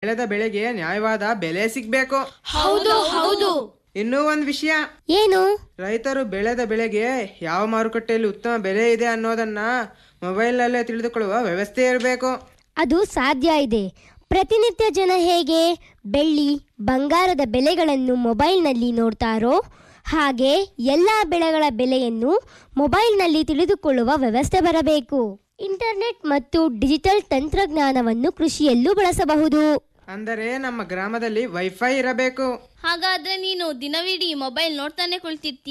ಬೆಳೆದ ಬೆಳೆಗೆ ನ್ಯಾಯವಾದ ಬೆಲೆ ಸಿಗ್ಬೇಕು ಹೌದು ಹೌದು ಇನ್ನೂ ಒಂದ್ ವಿಷಯ ಏನು ರೈತರು ಬೆಳೆದ ಬೆಳೆಗೆ ಯಾವ ಮಾರುಕಟ್ಟೆಯಲ್ಲಿ ಉತ್ತಮ ಬೆಲೆ ಇದೆ ಅನ್ನೋದನ್ನ ಮೊಬೈಲ್ನಲ್ಲೇ ತಿಳಿದುಕೊಳ್ಳುವ ವ್ಯವಸ್ಥೆ ಇರಬೇಕು ಅದು ಸಾಧ್ಯ ಇದೆ ಪ್ರತಿನಿತ್ಯ ಜನ ಹೇಗೆ ಬೆಳ್ಳಿ ಬಂಗಾರದ ಬೆಲೆಗಳನ್ನು ಮೊಬೈಲ್ನಲ್ಲಿ ನೋಡ್ತಾರೋ ಹಾಗೆ ಎಲ್ಲ ಬೆಳೆಗಳ ಬೆಲೆಯನ್ನು ಮೊಬೈಲ್ನಲ್ಲಿ ತಿಳಿದುಕೊಳ್ಳುವ ವ್ಯವಸ್ಥೆ ಬರಬೇಕು ಇಂಟರ್ನೆಟ್ ಮತ್ತು ಡಿಜಿಟಲ್ ತಂತ್ರಜ್ಞಾನವನ್ನು ಕೃಷಿಯಲ್ಲೂ ಬಳಸಬಹುದು ಅಂದರೆ ನಮ್ಮ ಗ್ರಾಮದಲ್ಲಿ ವೈಫೈ ಇರಬೇಕು ಹಾಗಾದ್ರೆ ನೀನು ದಿನವಿಡೀ ಮೊಬೈಲ್ ನೋಡ್ತಾನೆ ಕುಳಿತಿರ್ತೀಯ